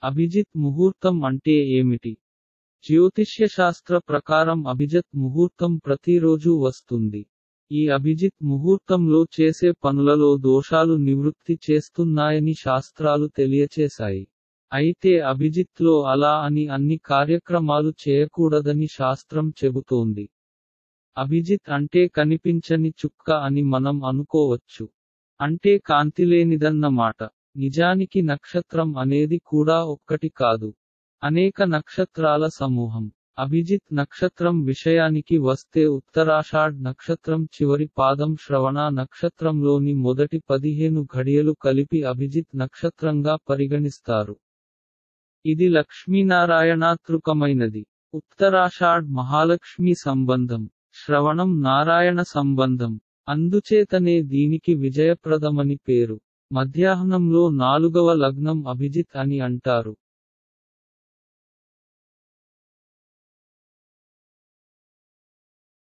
అభిజిత్ ముహూర్తం అంటే ఏమిటి జ్యోతిష్యశాస్త్ర ప్రకారం అభిజిత్ ముహూర్తం ప్రతిరోజు వస్తుంది ఈ అభిజిత్ ముహూర్తంలో చేసే పనులలో దోషాలు నివృత్తి చేస్తున్నాయని శాస్త్రాలు తెలియచేశాయి అయితే అభిజిత్లో అలా అని అన్ని కార్యక్రమాలు చేయకూడదని శాస్త్రం చెబుతోంది అభిజిత్ అంటే కనిపించని చుక్క అని మనం అనుకోవచ్చు అంటే కాంతిలేనిదన్నమాట నిజానికి నక్షత్రం అనేది కూడా ఒక్కటి కాదు అనేక నక్షత్రాల సమూహం అభిజిత్ నక్షత్రం విషయానికి వస్తే ఉత్తరాషాఢ్ నక్షత్రం చివరి పాదం శ్రవణ నక్షత్రంలోని మొదటి పదిహేను ఘడియలు కలిపి అభిజిత్ నక్షత్రంగా పరిగణిస్తారు ఇది లక్ష్మీనారాయణాతృకమైనది ఉత్తరాషాఢ్ మహాలక్ష్మి సంబంధం శ్రవణం నారాయణ సంబంధం అందుచేతనే దీనికి విజయప్రదమని పేరు మధ్యాహ్నంలో నాలుగవ లగ్నం అభిజిత్ అని అంటారు